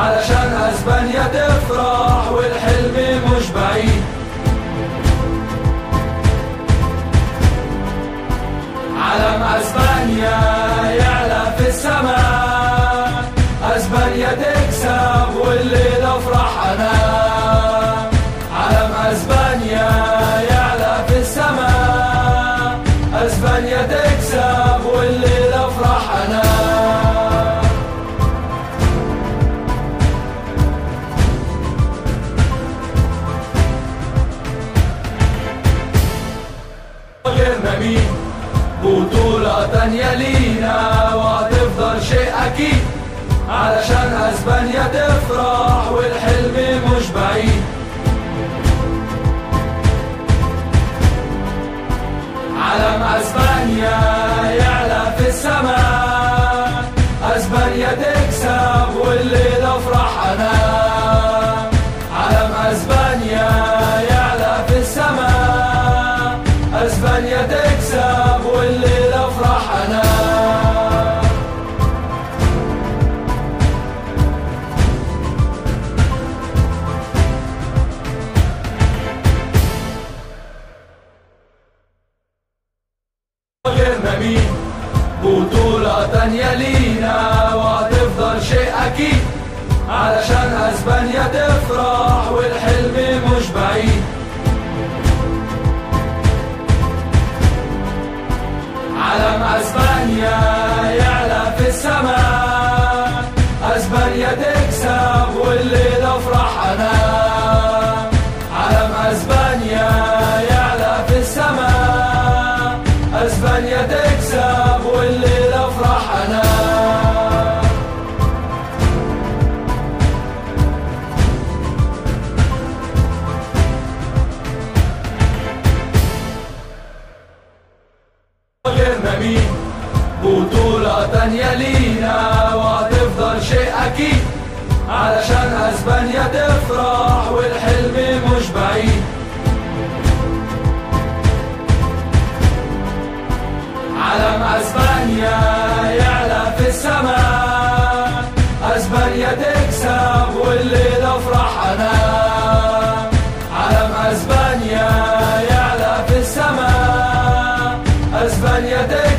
علشان اسبانيا تفرح والحلم مش بعيد علم اسبانيا يعلى في السماء اسبانيا تكسب والليله افرح انا علم اسبانيا يعلى في السماء اسبانيا تكسب والليله افرح انا غيرنا مين بطولة تانية لينا وهتفضل شيء أكيد علشان أسبانيا تفرح والحلم مش بعيد علم أسبانيا يعلى في السماء أسبانيا تكسب والليلة أفرح أنا علم أسبانيا يعلى في السماء أسبانيا تكسب والليلة أفرح أنا غيرنا مين بطولة تانية لينا وهتفضل شيء أكيد علشان أسبانيا تفرح والحلم مش بعيد علم أسبانيا يعلى في السماء أسبانيا تكسب والليلة أفرح أنا علم أسبانيا يعلى في السماء أسبانيا تكسب والليلة أفرح أنا غيرنا مين بطولة تانية لينا وهتفضل شيء أكيد علشان أسبانيا تفرح والحلم مش بعيد علم أسبانيا يعلى في السماء أسبانيا تكسب والليلة أفرح أنا علم أسبانيا يعلى في السماء اسبانيا